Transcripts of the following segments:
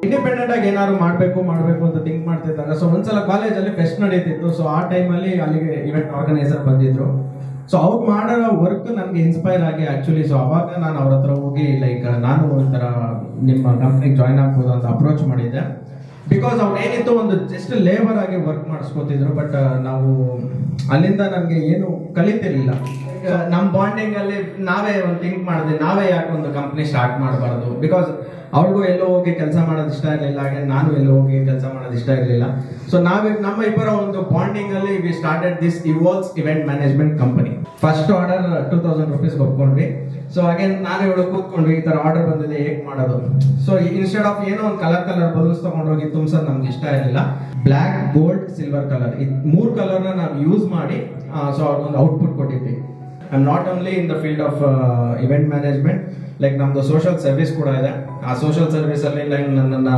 Independent ಆಗಿ ಏನಾದ್ರು ಮಾಡಬೇಕು ಮಾಡಬೇಕು ಅಂತ ಥಿಂಕ್ ಮಾಡ್ತಿದ್ದಾಗ ಸೊ ಒಂದ್ಸಲ ಕಾಲೇಜಲ್ಲಿ ಫೆಸ್ಟ್ ನಡೀತಿತ್ತು ಸೊ ಆ ಟೈಮಲ್ಲಿ ಅಲ್ಲಿಗೆ ಇವೆಂಟ್ ಆರ್ಗನೈಸರ್ ಬಂದಿದ್ರು ಸೊ ಅವ್ರು ಮಾಡೋ ವರ್ಕ್ ನನಗೆ ಇನ್ಸ್ಪೈರ್ ಆಗಿ ಆಕ್ಚುಲಿ ಸೊ ಅವಾಗ ನಾನು ಅವ್ರ ಹತ್ರ ಹೋಗಿ ಲೈಕ್ ನಾನು ಒಂಥರ ನಿಮ್ಮ ಕಂಪ್ನಿಗೆ ಜಾಯ್ನ್ ಆಗ್ಬೋದು ಅಂತ ಅಪ್ರೋಚ್ ಮಾಡಿದ್ದೆ ಬಿಕಾಸ್ ಅವ್ರು ಏನಿತ್ತು ಒಂದು ಜಸ್ಟ್ ಲೇಬರ್ ಆಗಿ ವರ್ಕ್ ಮಾಡಿಸ್ಕೊತಿದ್ರು ಬಟ್ ನಾವು ಅಲ್ಲಿಂದ ನನಗೆ ಏನು ಕಲಿತಿರ್ಲಿಲ್ಲ ನಮ್ಮ ಬಾಂಡಿಂಗ್ ಅಲ್ಲಿ ನಾವೇ ಒಂದು ಥಿಂಕ್ ಮಾಡಿದ್ವಿ ನಾವೇ ಯಾಕೆ ಒಂದು ಕಂಪ್ನಿ ಸ್ಟಾರ್ಟ್ ಮಾಡಬಾರ್ದು ಬಿಕಾಸ್ ಅವ್ರಿಗೂ ಎಲ್ಲೋ ಹೋಗಿ ಕೆಲಸ ಮಾಡೋದು ಇಷ್ಟ ಇರಲಿಲ್ಲ ಹಾಗೆ ನಾನು ಎಲ್ಲೋ ಹೋಗಿ ಕೆಲಸ ಮಾಡೋದು ಇಷ್ಟ ಇರಲಿಲ್ಲ ಸೊ ನಾವೇ ನಮ್ಮ ಇಬ್ಬರ ಒಂದು ಬಾಂಡಿಂಗ್ ಅಲ್ಲಿ ವಿ ಸ್ಟಾರ್ಟೆಡ್ ದಿಸ್ ಇವಾಲ್ಸ್ event management company first order two thousand rupees ಒಪ್ಕೊಂಡ್ವಿ ಸೊ ಹಾಗೆ ನಾನು ಇವಳು ಕೂತ್ಕೊಂಡ್ವಿ ಈ ತರ ಆರ್ಡರ್ ಬಂದಿದೆ ಹೇಗೆ ಮಾಡೋದು ಸೊ ಇನ್ಸ್ಟೆಡ್ ಆಫ್ ಏನೋ ಒಂದು ಕಲರ್ ಕಲರ್ ಬಲೂನ್ಸ್ ತಗೊಂಡೋಗಿ ತುಂಬಿಸೋದು ನಮ್ಗೆ ಇಷ್ಟ ಇರಲಿಲ್ಲ ಬ್ಲ್ಯಾಕ್ ಗೋಲ್ಡ್ ಸಿಲ್ವರ್ ಕಲರ್ ಇದು ಮೂರು ಕಲರ್ನ ನಾವು ಯೂಸ್ ಮಾಡಿ ಸೊ ಅವ್ರಿಗೊಂದು ಔಟ್ಪುಟ್ ಕೊಟ್ಟಿದ್ವಿ I am not only in the field of event management like ನಮ್ದು ಸೋಷಿಯಲ್ ಸರ್ವಿಸ್ ಕೂಡ ಇದೆ ಆ ಸೋಷಿಯಲ್ ಸರ್ವಿಸ್ ಅಲ್ಲಿ ಲೈಕ್ ನನ್ನನ್ನು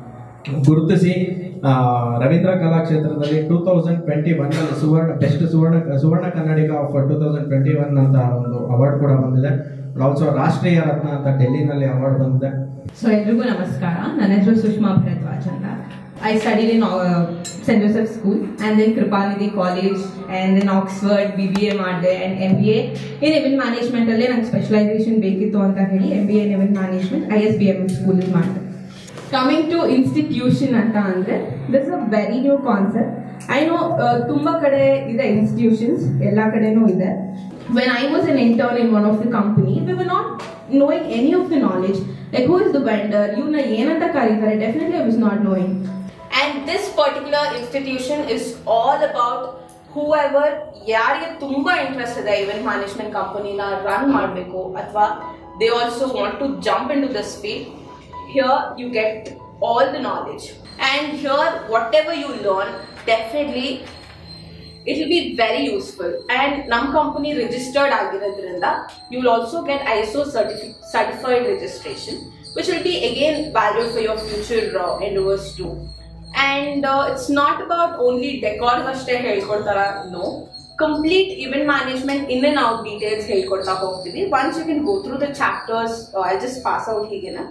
ಗುರುತಿಸಿ ಆ, ರವೀಂದ್ರ ಕಲಾಕ್ಷೇತ್ರದಲ್ಲಿ ಟೂ ತೌಸಂಡ್ ಟ್ವೆಂಟಿ ಒನ್ ಅಲ್ಲಿ Suvarna best Suvarna Suvarna Kannadiga of two thousand twenty one ಅಂತ ಒಂದು ಅವಾರ್ಡ್ ಕೂಡ ಬಂದಿದೆ ಆಲ್ಸೋ ರಾಷ್ಟ್ರೀಯ ರತ್ನ ಅಂತ ಡೆಲ್ಲಿನಲ್ಲಿ ಅವಾರ್ಡ್ ಬಂದಿದೆ ಸೊ ಎಲ್ರಿಗೂ ನಮಸ್ಕಾರ ನನ್ನ ಹೆಸರು ಸುಷ್ಮಾ ಭರದ್ವಾಜ್ ಅಂತ I studied in Saint Joseph school and then Krupanidhi college and then Oxford B B A ಮಾಡಿದೆ and M B A in event ಮ್ಯಾನೇಜ್ಮೆಂಟಲ್ಲೇ ನಂಗೆ ಸ್ಪೆಷಲೈಸೇಷನ್ ಬೇಕಿತ್ತು ಅಂತ ಹೇಳಿ M B A in event management I S B M ಸ್ಕೂಲಲ್ಲಿ ಮಾಡಿದೆ coming to institution ಅಂತ ಅಂದರೆ this a very new concept I know ತುಂಬ ಕಡೆ ಇದೆ ಇನ್ಸ್ಟಿಟ್ಯೂಷನ್ಸ್ ಎಲ್ಲ ಕಡೆನೂ ಇದೆ when I was an intern in one of the company, we were not knowing any of the knowledge. Like who is the vendor? You know, ಏನಂತ ಕರೀತಾರೆ definitely I was not knowing. And this particular institution is all about whoever ಯಾರಿಗೆ ತುಂಬಾ interest ಇದೆ event management ಕಂಪನಿನ run ಮಾಡಬೇಕು ಅಥವಾ they also want to jump into this field here you get all the knowledge and here whatever you learn definitely it will be very useful and num company registered ಆಗಿರೋದ್ರಿಂದ you will also get ISO certifi- certified registration which will be again valued for your future uh, endeavors too and uh, it's not about only decors ಅಷ್ಟೇ ಹೇಳ್ಕೊಡ್ತಾರ no complete event management in and out details ಹೇಳ್ಕೊಡ್ತಾ ಹೋಗ್ತೀವಿ once you can go through the chapters uh, I'll just pass out ಹೀಗೆನ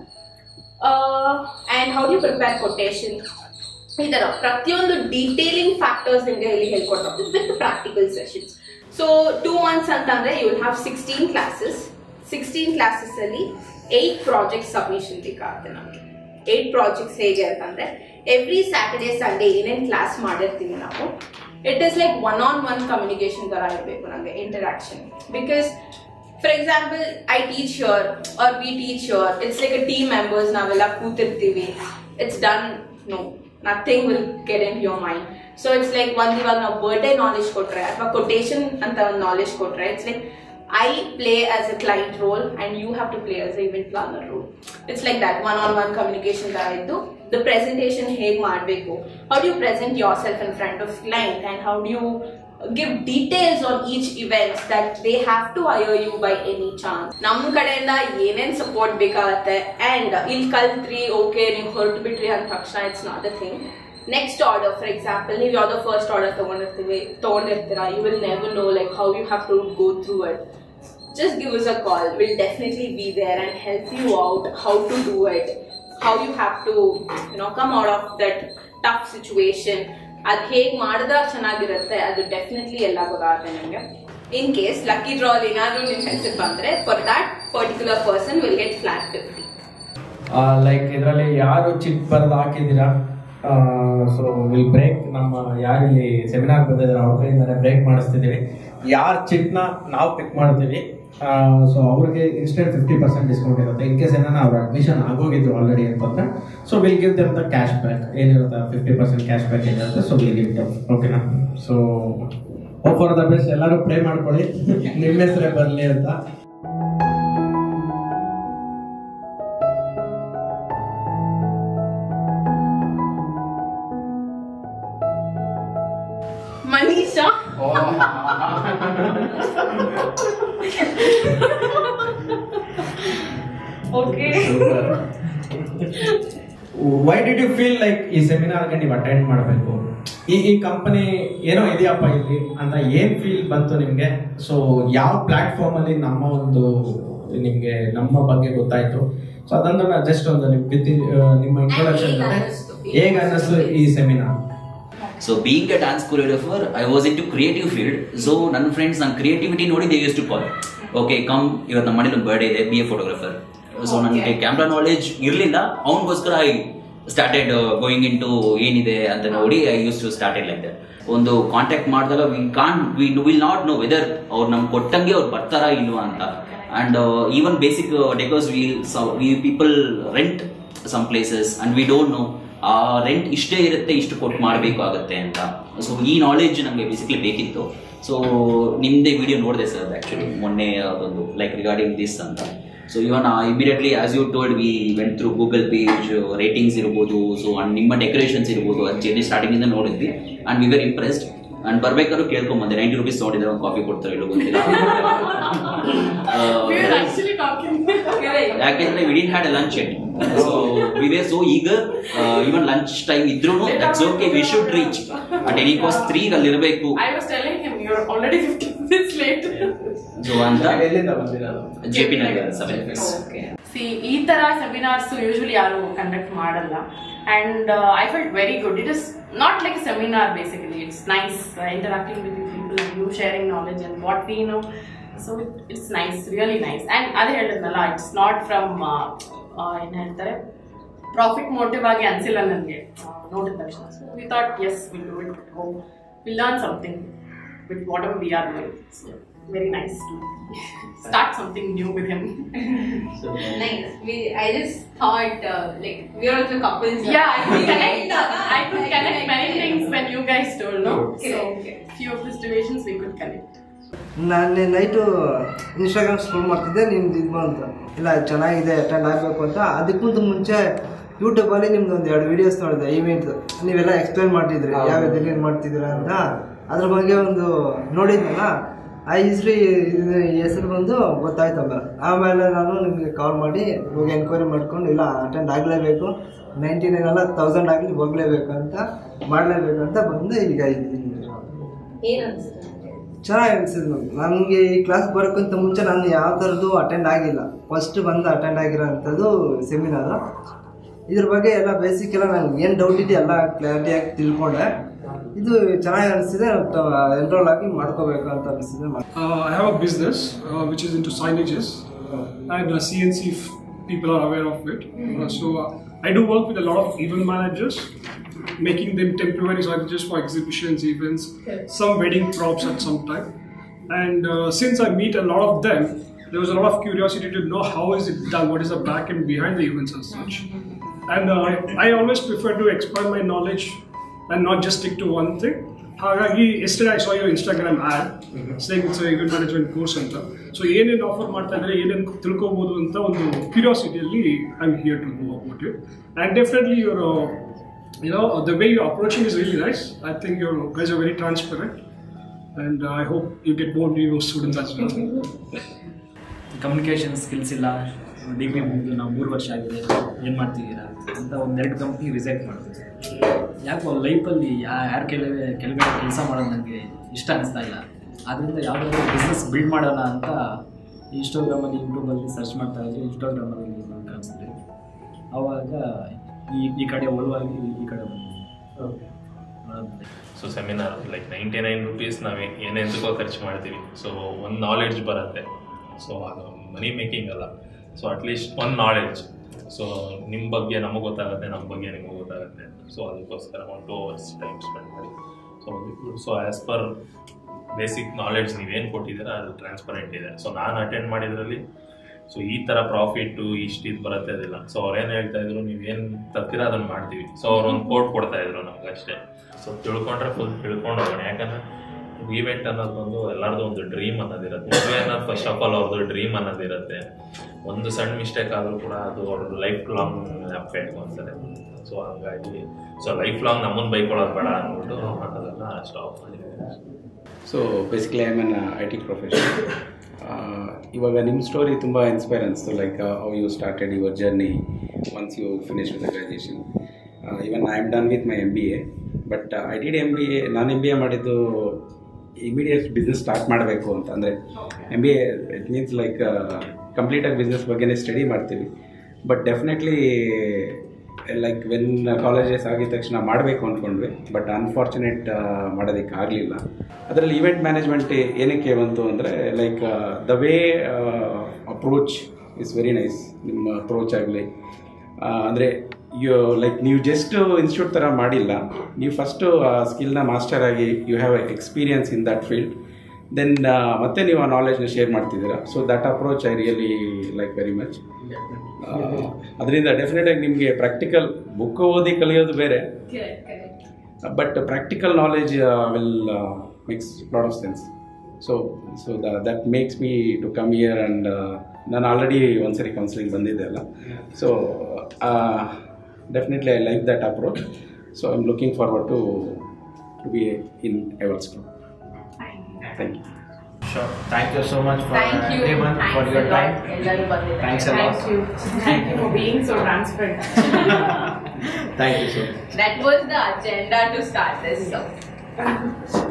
uh, and how do you prepare quotation ಈ ತರ ಪ್ರತಿಯೊಂದು detailing factors ನಿಮಗೆ ಇಲ್ಲಿ ಹೇಳ್ಕೊಡ್ತಾ with practical sessions so two months ಅಂತಂದ್ರೆ you will have sixteen classes sixteen classes ಅಲ್ಲಿ eight project submission ಬೇಕಾಗುತ್ತೆ ನಮಗೆ ಏಟ್ ಪ್ರಾಜೆಕ್ಟ್ಸ್ ಹೇಗೆ ಅಂತಂದ್ರೆ ಎವ್ರಿ ಸ್ಯಾಟರ್ಡೇ ಸಂಡೇ ಏನೇನು ಕ್ಲಾಸ್ ಮಾಡಿರ್ತೀವಿ ನಾವು it is like one on one communication ತರ ಇರಬೇಕು ನಮಗೆ interaction because for example I teach your or we teach your it's like a team members ನಾವೆಲ್ಲ ಕೂತಿರ್ತೀವಿ it's done no nothing will get in your mind so it's like ಒಂದ್ ಇವಾಗ ನಾವು birthday knowledge ಕೊಟ್ರೆ ಅಥವಾ ಕೊಟೇಶನ್ ಅಂತ ಒಂದು knowledge ಕೊಟ್ರೆ it's like I play as a client role and you have to play as a event planner role it's like that one on one communication ತರ ಇದ್ದು ದ ಪ್ರೆಸೆಂಟೇಷನ್ ಹೇಗೆ ಮಾಡಬೇಕು how do you present yourself in front of client and how do you give details on each event that they have to hire you by any chance ನಮ್ ಕಡೆಯಿಂದ ಏನೇನ್ support ಬೇಕಾಗತ್ತೆ and ಇಲ್ಲಿ ಕಲ್ತ್ರಿ okay ನೀವು ಹೊರಟು ಬಿಟ್ರಿ ಅಂದ ತಕ್ಷಣ it's not a thing next order for example ನೀವು ಯಾವ್ದೋ ಫಸ್ಟ್ ಆರ್ಡರ್ ತಗೊಂಡಿರ್ತೀವಿ ತಗೊಂಡಿರ್ತೀರಾ you will never know like how you have to go through it just give us a call. We'll definitely be there and help you out how to do it, how you have to, you know, come out of that tough situation. ಅದು ಹೇಗೆ ಮಾಡಿದ್ರೆ ಚೆನ್ನಾಗಿರುತ್ತೆ ಅದು definitely ಎಲ್ಲ ಗೊತ್ತಾಗುತ್ತೆ ನಿಮಗೆ in case lucky ಡ್ರಾಲ್ ಏನಾದರೂ ನಿಮ್ಮ ಹೆಸರು ಬಂದರೆ for that particular person will get flat fifty like ಇದರಲ್ಲಿ ಯಾರು ಚಿಟ್ ಬರೆದು ಹಾಕಿದ್ದೀರಾ ಸೊ ವಿಲ್ ಬ್ರೇಕ್ ನಮ್ಮ ಯಾರು ಇಲ್ಲಿ ಸೆಮಿನಾರ್ ಬಂದಿದ್ದಾರೆ ಅವ್ರ ಕಡೆಯಿಂದಾನೆ ಬ್ರೇಕ್ ಮಾಡಿಸ್ತಿದ್ದೀವಿ ಯಾರ ಚಿಟ್ನ ನಾವು ಪಿಕ್ ಮಾಡ್ತೀವಿ ಸೊ ಅವ್ರಿಗೆ ಇನ್ಸ್ಟೆಂಟ್ ಫಿಫ್ಟಿ ಪರ್ಸೆಂಟ್ ಡಿಸ್ಕೌಂಟ್ ಇರುತ್ತೆ ಇನ್ ಕೇಸ್ ಏನಾರ ಅವ್ರ ಅಡ್ಮಿಷನ್ ಆಗೋಗಿದ್ರು ಆಲ್ರೆಡಿ ಅಂತಂದ್ರೆ ಸೊ ವಿಲ್ ಗಿವ್ ಅಂತ ಕ್ಯಾಶ್ ಬ್ಯಾಕ್ ಏನಿರುತ್ತೆ ಫಿಫ್ಟಿ ಪರ್ಸೆಂಟ್ ಕ್ಯಾಶ್ ಬ್ಯಾಕ್ ಏನಿರುತ್ತೆ ಸೊ ವಿಲ್ ಗಿವ್ ಓಕೆನಾ ಸೊ ಫಾರ್ ದ ಬೆಸ್ಟ್ ಎಲ್ಲರೂ ಪ್ರೇ ಮಾಡ್ಕೊಳ್ಳಿ ನಿಮ್ಮ ಹೆಸರೇ ಬರಲಿ ಅಂತ Manisha okay why did you feel like ಈ ಸೆಮಿನಾರ್ಗೆ ನೀವು ಅಟೆಂಡ್ ಮಾಡಬೇಕು ಈ ಈ ಕಂಪನಿ ಏನೋ ಇದೆಯಪ್ಪ ಇಲ್ಲಿ ಅಂತ ಏನ್ ಫೀಲ್ ಬಂತು ನಿಮ್ಗೆ ಸೊ ಯಾವ ಪ್ಲಾಟ್ಫಾರ್ಮ್ ಅಲ್ಲಿ ನಮ್ಮ ಒಂದು ನಿಮಗೆ ನಮ್ಮ ಬಗ್ಗೆ ಗೊತ್ತಾಯ್ತು ಸೊ ಅದನ್ನ ಜಸ್ಟ್ ಒಂದು ನಿಮ್ ವಿತ್ ನಿಮ್ಮ ಇಂಟ್ರೊಡಕ್ಷನ್ ಹೇಗ್ ಜೊತೆ ಅನ್ನಿಸ್ತು? ಹೇಗೆ ಅನ್ನಿಸ್ತು ಈ seminar so being a dance choreographer I was into creative field so ನನ್ನ ಫ್ರೆಂಡ್ಸ್ ನನ್ನ ಕ್ರಿಯೇಟಿವಿಟಿ ನೋಡಿ they use to call okay come ಇವತ್ತು ನಮ್ಮ ಮನೇಲಿ ಒಂದು ಬರ್ಡೇ ಇದೆ ಬಿ ಎ ಫೋಟೋಗ್ರಫರ್ ಸೊ ನನಗೆ ಕ್ಯಾಮ್ರಾ ನಾಲೆಜ್ ಇರಲಿಲ್ಲ ಅವನಿಗೋಸ್ಕರ I started going into ಏನಿದೆ ಅಂತ ನೋಡಿ I use to started like that ಒಂದು ಕಾಂಟ್ಯಾಕ್ಟ್ ಮಾಡಿದಾಗ we con we will not know whether ಅವ್ರು ನಮ್ಗೆ ಕೊಟ್ಟಂಗೆ ಅವ್ರು ಬರ್ತಾರಾ ಇಲ್ವಾ ಅಂತ and even basic decos we we people rent some places and we don't know ah rent ಇಷ್ಟೇ ಇರುತ್ತೆ ಇಷ್ಟು ಕೊಟ್ಟು ಮಾಡಬೇಕಾಗತ್ತೆ ಅಂತ ಸೊ ಈ ನಾಲೆಡ್ಜ್ ನಮಗೆ ಬೇಸಿಕ್ಲಿ ಬೇಕಿತ್ತು ಸೊ ನಿಮ್ಮದೇ ವಿಡಿಯೋ ನೋಡಿದೆ ಸರ್ ಆ್ಯಕ್ಚುಲಿ ಮೊನ್ನೆ ಅದೊಂದು ಲೈಕ್ ರಿಗಾರ್ಡಿಂಗ್ ದಿಸ್ ಅಂತ so even immediately as you told we went through Google page ratings ಇರ್ಬೋದು ಸೊ ಅಂಡ್ ನಿಮ್ಮ ಡೆಕೋರೇಷನ್ಸ್ ಇರ್ಬೋದು ಅದು ಜರ್ನಿ ಸ್ಟಾರ್ಟಿಂಗಿಂದ ನೋಡಿದ್ವಿ and we were impressed and ಬರ್ಬೇಕಾದ್ರೂ ಕೇಳ್ಕೊಂಬಂದೆ ನೈಂಟಿ ರುಪೀಸ್ ನೋಡಿದ್ರೆ ಒಂದು ಕಾಫಿ ಕೊಡ್ತಾರೆ ಇಲ್ಲೋ ಗೊತ್ತಿಲ್ಲ We were ಆ, actually talking. ಯಾಕೆಂದ್ರೆ we didn't had a lunch at so we were so ಈಗ ಇವನ್ ಲಂಚ್ ಟೈಮ್ ಇದ್ರೂ that's okay we should reach at any cost three ಅಲ್ಲಿ ಇರಬೇಕು I was telling him you're already 15 minutes late. So ಅಂತ ಎಲ್ಲಿಂದ ಬಂದಿರೋದು J P Nagar seven ಫಿಕ್ಸ್ ಸಿ ಈ ತರ ಸೆಮಿನಾರ್ಸ್ ಯೂಶಲಿ ಯಾರು ಕಂಡಕ್ಟ್ ಮಾಡಲ್ಲ and I felt very good it is not like seminar basically it's nice interacting with people you sharing knowledge and what we know so it's nice really nice and ಅದೇ ಹೇಳಿದ್ನಲ್ಲ it's not from ಏನು ಹೇಳ್ತಾರೆ profit motive ಆಗಿ ಅನ್ಸಿಲ್ಲ ನನಗೆ ನೋಡಿದ ತಕ್ಷಣ so we thought yes will do it go will learn something with whatever we are doing so very nice to start something new with him Nice. We, I just thought uh, like we are also couples. Yeah, I could We connect. met, I could like, connect many like, things when you guys told, no? Okay, So, okay. few of the situations we could connect. ನಾನು night Instagram scroll ಮಾಡ್ತಿದ್ದೆ ನಿಮ್ದು ಇದು ಬಂತು ಇಲ್ಲ ಚೆನ್ನಾಗಿದೆ attend ಆಗಬೇಕು ಅಂತ ಅದಕ್ಕಿಂತ ಮುಂಚೆ ಯೂಟ್ಯೂಬಲ್ಲಿ ನಿಮ್ದು ಒಂದು ಎರಡು ವೀಡಿಯೋಸ್ ನೋಡಿದೆ ಈವೆಂಟ್ ನೀವೆಲ್ಲ ಎಕ್ಸ್ಪ್ಲೈನ್ ಮಾಡ್ತಿದ್ರಿ ಯಾವ ಎಲ್ಲಿ ಮಾಡ್ತಿದ್ದೀರಾ ಅಂತ ಅದ್ರ ಬಗ್ಗೆ ಒಂದು ನೋಡಿದ್ನಲ್ಲ ಆ ಹಿಸ್ಟ್ರಿ ಹೆಸರು ಬಂದು ಗೊತ್ತಾಯ್ತಲ್ಲ ಆಮೇಲೆ ನಾನು ನಿಮಗೆ ಕಾಲ್ ಮಾಡಿ ಇವಾಗ ಎನ್ಕ್ವೈರಿ ಮಾಡ್ಕೊಂಡು ಇಲ್ಲ ಅಟೆಂಡ್ ಆಗಲೇಬೇಕು ನೈಂಟಿ ನೈನ್ ಅಲ್ಲ ತೌಸಂಡ್ ಆಗಲಿ ಹೋಗಲೇಬೇಕು ಅಂತ ಮಾಡಲೇಬೇಕು ಅಂತ ಬಂದು ಈಗ ಇದ್ದೀನಿ ಏನ್ ಅನ್ಸುತ್ತೆ ಚೆನ್ನಾಗಿ ಅನಿಸಿದ್ದು ನನಗೆ ಈ ಕ್ಲಾಸ್ ಬರೋಕ್ಕಿಂತ ಮುಂಚೆ ನಾನು ಯಾವ ಥರದ್ದು ಅಟೆಂಡ್ ಆಗಿಲ್ಲ ಫಸ್ಟ್ ಬಂದು ಅಟೆಂಡ್ ಆಗಿರೋ ಅಂಥದ್ದು ಸೆಮಿನಾರು ಇದ್ರ ಬಗ್ಗೆ ಎಲ್ಲ ಬೇಸಿಕ್ ಎಲ್ಲ ನನಗೆ ಏನು ಡೌಟ್ ಇದೆ ಎಲ್ಲ ಕ್ಲಾರಿಟಿಯಾಗಿ ತಿಳ್ಕೊಂಡೆ ಇದು ಚೆನ್ನಾಗಿ ಅನಿಸಿದೆ ಎನ್ರೋಲ್ ಆಗಿ ಮಾಡ್ಕೋಬೇಕು ಅಂತ ಅನಿಸಿದೆ Uh, I have a business uh, which is into signages, and uh, CNC f- people are aware of it. Uh, so uh, I do work with a lot of event managers, making them temporary signages for exhibitions, events, some wedding props at some time. And uh, since I meet a lot of them, there was a lot of curiosity to know how is it done, what is the back end behind the events as such. And uh, I always prefer to expand my knowledge and not just stick to one thing. ಹಾಗಾಗಿ yesterday I saw your Instagram ad like it's event management course ಅಂತ so ಏನೇನು offer ಮಾಡ್ತಾ ಇದ್ದಾರೆ ಏನೇನು ತಿಳ್ಕೊಬೋದು ಅಂತ ಒಂದು ಕ್ಯೂರಿಯಾಸಿಟಿಯಲ್ಲಿ I am here to know about it and definitely your you know the way you approaching is really nice I think your guys are very transparent and I hope you get more new students as well communication skills ಇಲ್ಲ degree ಮುಗಿದು ನಾವು ಮೂರು ವರ್ಷ ಆಗಿದೆ ಏನು ಮಾಡ್ತಿದ್ದೀರಾ ಅಂತ ಒಂದೆರಡು ಕಂಪ್ನಿ ರಿಸೆಕ್ಟ್ ಮಾಡಿದ್ವಿ ಯಾಕೋ ಲೈಫಲ್ಲಿ ಯಾರ ಕೆಳಗೆ ಕೆಳಗಡೆ ಕೆಲಸ ಮಾಡೋದು ನನಗೆ ಇಷ್ಟ ಅನಿಸ್ತಾ ಇಲ್ಲ ಆದ್ದರಿಂದ ಯಾವುದಾದ್ರೂ ಬಿಸ್ನೆಸ್ ಬಿಲ್ಡ್ ಮಾಡೋಣ ಅಂತ ಇನ್ಸ್ಟಾಗ್ರಾಮಲ್ಲಿ ಯೂಟ್ಯೂಬಲ್ಲಿ ಸರ್ಚ್ ಮಾಡ್ತಾ ಇದ್ದೆ ಇನ್ಸ್ಟಾಗ್ರಾಮಲ್ಲಿ ಕಾಣಿಸ್ತು ಆವಾಗ ಈ ಈ ಕಡೆ ಒಲವಾಗಿ ಈ ಕಡೆ ಬಂದೆ ನೋಡೋದು. So seminar like ninety nine rupees ನಾವು ಏನೆಂದಕ್ಕೋ ಖರ್ಚು ಮಾಡ್ತೀವಿ ಸೊ ಒಂದು ನಾಲೆಡ್ಜ್ ಬರುತ್ತೆ ಸೊ ಅದು ಮನಿ ಮೇಕಿಂಗ್ ಅಲ್ಲ ಸೊ ಅಟ್ಲೀಸ್ಟ್ ಒಂದು ನಾಲೆಡ್ಜ್ ಸೊ ನಿಮ್ಮ ಬಗ್ಗೆ ನಮಗೆ ಗೊತ್ತಾಗುತ್ತೆ ನಮ್ಮ ಬಗ್ಗೆ ನಿಮಗೆ ಗೊತ್ತಾಗುತ್ತೆ ಸೊ ಅದಕ್ಕೋಸ್ಕರ one two hours time spend ಮಾಡಿ so so as per basic knowledge ನೀವೇನು ಕೊಟ್ಟಿದ್ದೀರಾ ಅದು ಟ್ರಾನ್ಸ್ಪರೆಂಟ್ ಇದೆ ಸೊ ನಾನು ಅಟೆಂಡ್ ಮಾಡಿದ್ರಲ್ಲಿ ಸೊ ಈ ಥರ ಪ್ರಾಫಿಟ್ಟು ಇಷ್ಟು ಇದು ಬರುತ್ತೆ ಅದಿಲ್ಲ ಸೊ ಅವ್ರೇನು ಹೇಳ್ತಾ ಇದ್ರು ನೀವೇನು ತರ್ತೀರ ಅದನ್ನು ಮಾಡ್ತೀವಿ ಸೊ ಅವ್ರು ಒಂದು ಕೋಟ್ ಕೊಡ್ತಾ ಇದ್ರು ನಮ್ಗೆ ಅಷ್ಟೇ ಸೊ ತಿಳ್ಕೊಂಡ್ರೆ ಫುಲ್ ತಿಳ್ಕೊಂಡು ಹೋಗೋಣ ಯಾಕಂದ್ರೆ ಈವೆಂಟ್ ಅನ್ನೋದು ಒಂದು ಎಲ್ಲರದು ಒಂದು ಡ್ರೀಮ್ ಅನ್ನೋದಿರುತ್ತೆ ಮದುವೆ ಅನ್ನೋದು ಫಸ್ಟ್ ಆಫ್ ಆಲ್ ಅವ್ರದ್ದು ಡ್ರೀಮ್ ಅನ್ನೋದಿರುತ್ತೆ ಒಂದು ಸಣ್ಣ ಮಿಸ್ಟೇಕ್ ಆದರೂ ಕೂಡ ಅದು ಅವ್ರ ಲೈಫ್ ಲಾಂಗ್ ಎಫೆಕ್ಟ್ ಅನ್ಸುತ್ತೆ ಸೊ ಹಂಗಾಗಿ ಸೊ ಲೈಫ್ ಲಾಂಗ್ ನಮ್ಮನ್ನು ಬೈಕೊಳ್ಳೋದು ಬೇಡ ಅಂದ್ಬಿಟ್ಟು ಅದನ್ನು ಸ್ಟಾಪ್ ಮಾಡಿದ್ದೀವಿ so basically I mean I T profession ಇವಾಗ ನಿಮ್ಮ ಸ್ಟೋರಿ ತುಂಬ ಇನ್ಸ್ಪೈರ್ ಅನಿಸ್ತು like how you started your journey once you finish with graduation even I am done with my M B A but I D M B A ನಾನು M B A ಮಾಡಿದ್ದು immediate business start ಮಾಡಬೇಕು ಅಂತ ಅಂದರೆ M B A it means like ಕಂಪ್ಲೀಟಾಗಿ business ಬಗ್ಗೆನೇ study ಮಾಡ್ತೀವಿ but definitely like when colleges ಆಗಿದ ತಕ್ಷಣ ಮಾಡಬೇಕು ಅಂದ್ಕೊಂಡ್ವಿ ಬಟ್ ಅನ್ಫಾರ್ಚುನೇಟ್ ಮಾಡೋದಕ್ಕೆ ಆಗಲಿಲ್ಲ ಅದರಲ್ಲಿ ಈವೆಂಟ್ ಮ್ಯಾನೇಜ್ಮೆಂಟ್ ಏನಕ್ಕೆ ಬಂತು ಅಂದರೆ like the way approach is very nice ನಿಮ್ಮ ಅಪ್ರೋಚ್ ಆಗಲಿ ಅಂದರೆ ಯು ಲೈಕ್ ನೀವು ಜಸ್ಟ್ ಇನ್ಸ್ಟಿಟ್ಯೂಟ್ ಥರ ಮಾಡಿಲ್ಲ ನೀವು ಫಸ್ಟು ಆ ಸ್ಕಿಲ್ನ ಮಾಸ್ಟರ್ ಆಗಿ you have experience in that field then ಮತ್ತೆ ನೀವು ಆ ನಾಲೆಜ್ನ ಶೇರ್ ಮಾಡ್ತಿದ್ದೀರಾ so that approach I really like very much ಅದರಿಂದ ಡೆಫಿನೆಟಾಗಿ ನಿಮಗೆ ಪ್ರಾಕ್ಟಿಕಲ್ ಬುಕ್ ಓದಿ ಕಲಿಯೋದು ಬೇರೆ but practical knowledge will makes lot of sense so so that makes me to come here and ನಾನು ಆಲ್ರೆಡಿ ಒಂದ್ಸರಿ ಕೌನ್ಸಿಲಿಂಗ್ ಬಂದಿದ್ದೆ ಅಲ್ಲ so definitely I like that approach so I am looking forward to to be in ours thank you Sure. Thank you so much for Thank you. everyone Thanks for your a lot. time. ಎಲ್ಲರೂ ಬಂದಿದ್ದಾರೆ. Thanks a lot. Thank you. Thank you for being so transparent. Thank you so much. That was the agenda to start this. So.